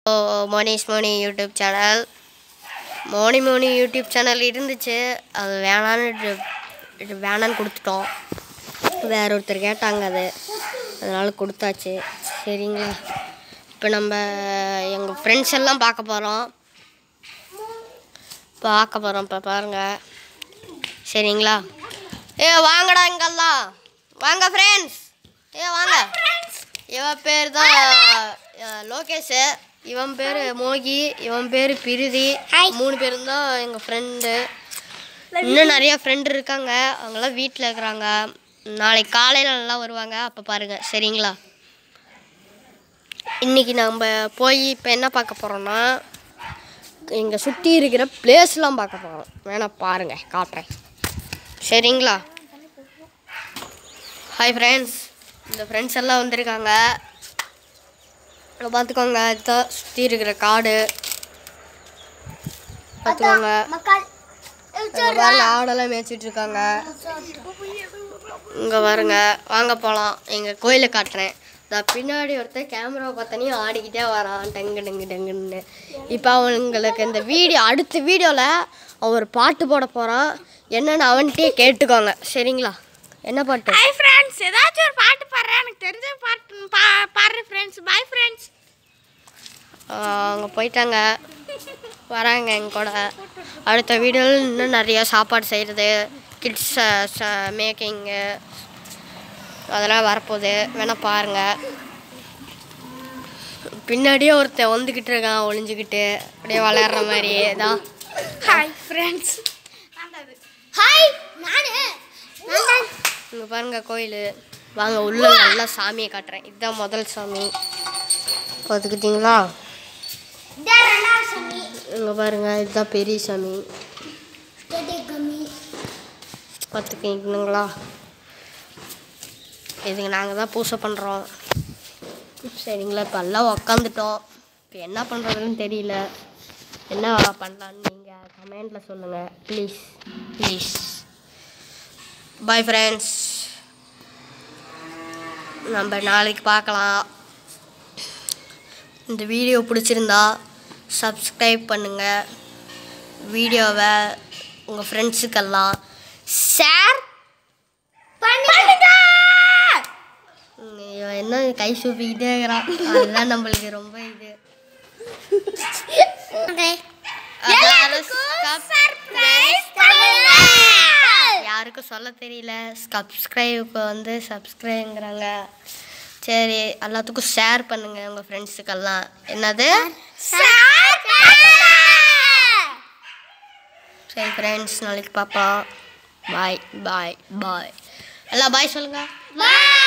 மோனிஸ் மோனி YouTube channel மோனி மோனி யூடியூப் சேனல் இருந்துச்சு அது வேணான்னு இது- இது வேணான்னு கொடுத்துட்டோம் வேற ஒருத்தர் கேட்டாங்க அது அதனால கொடுத்தாச்சு சரிங்களா இப்போ நம்ம எங்கள் ஃப்ரெண்ட்ஸ் எல்லாம் பார்க்க போகிறோம் பார்க்க போகிறோம் இப்போ பாருங்கள் சரிங்களா ஏ வாங்கடா இங்கெல்லாம் வாங்க ஃப்ரெண்ட்ஸ் ஏ வாங்க இவன் பேர் தான் அஹ், லோகேஷ் இவன் பேர் மோகி இவன் பேர் பிரிதி மூணு பேரும் தான் எங்கள் ஃப்ரெண்டு இன்னும் நிறைய ஃப்ரெண்டு இருக்காங்க அவங்களாம் வீட்டில் இருக்கிறாங்க நாளைக்கு காலையில் நல்லா வருவாங்க அப்போ பாருங்கள் சரிங்களா இன்றைக்கி நம்ம போய் இப்போ என்ன பார்க்க போகிறோன்னா இங்கே சுற்றி இருக்கிற பிளேஸ்லாம் பார்க்க போகிறோம் வேணா பாருங்கள் காட்டுறேன் சரிங்களா ஹாய் ஃப்ரெண்ட்ஸ் இந்த ஃப்ரெண்ட்ஸ் எல்லாம் வந்திருக்காங்க இங்க பார்த்துக்கோங்க இதுதான் சுற்றி இருக்கிற காடு பார்த்துக்கோங்க இங்க பாருங்க ஆடெல்லாம் மேய்ச்சிட்டு இருக்காங்க இங்கே பாருங்க வாங்க போகலாம் எங்கள் கோயிலை காட்டுறேன் நான் பின்னாடி ஒருத்தன் கேமரா பார்த்தனே ஆடிக்கிட்டே வரான் டங்கு டங்கு டங்குன்னு இப்போ அவங்களுக்கு இந்த வீடியோ அடுத்த வீடியோவில் அவர் பாட்டு போட போகிறான் என்னன்னு அவன்கிட்டயே கேட்டுக்கோங்க சரிங்களா என்ன பாட்டு ஹாய் ஃப்ரெண்ட்ஸ் ஏதாச்சும் ஒரு பாட்டு பாடுறேன் எனக்கு தெரிஞ்ச பாட்டு பா பாடுறேன் ஃப்ரெண்ட்ஸ் பை ஃப்ரெண்ட்ஸ் அவங்க போயிட்டாங்க வராங்க எங்க கூட அடுத்த வீடியோவில் இன்னும் நிறைய சாப்பாடு செய்கிறது கிட்ஸ் மேக்கிங்கு அதெல்லாம் வரப்போகுது வேணால் பாருங்கள் பின்னாடியே ஒருத்தன் வந்துக்கிட்டு இருக்கான் ஒளிஞ்சுக்கிட்டு அப்படியே விளையாடுற மாதிரி தான் ஹாய் ஃப்ரெண்ட்ஸ் ஹாய் நானு இங்கே பாருங்க கோயில் வாங்க உள்ள நல்லா சாமியை காட்டுறேன் இதுதான் முதல் சாமி பார்த்துக்கிட்டிங்களா இங்கே பாருங்க இதுதான் பெரிய சாமி பார்த்துக்கிங்களா இதுக்கு நாங்கள் தான் பூஜை பண்ணுறோம் சரிங்களா இப்போ எல்லாம் உக்காந்துட்டோம் இப்போ என்ன பண்ணுறதுன்னு தெரியல என்ன பண்ணலான்னு நீங்கள் கமெண்டில் சொல்லுங்கள் ப்ளீஸ் ப்ளீஸ் பாய் ஃப்ரெண்ட்ஸ் நம்ம நாளைக்கு பார்க்கலாம் இந்த வீடியோ பிடிச்சிருந்தா சப்ஸ்கிரைப் பண்ணுங்கள் வீடியோவை உங்கள் ஃப்ரெண்ட்ஸுக்கெல்லாம் ஷேர் பண்ணுங்க இவன் என்ன கை சூப்பிக்கிட்டே இருக்கிறான் அதுதான் நம்மளுக்கு ரொம்ப இது எல்லாரும் subscribe யாருக்கும் சொல்ல தெரியல சப்ஸ்கிரைபுக்கு வந்து சப்ஸ்கிரைப்ங்கிறாங்க சரி எல்லாத்துக்கும் ஷேர் பண்ணுங்க உங்கள் ஃப்ரெண்ட்ஸுக்கெல்லாம் என்னது சரி ஃப்ரெண்ட்ஸ் நாளைக்கு பார்ப்போம் பாய் பாய் பாய் எல்லாம் பாய் சொல்லுங்க Bye.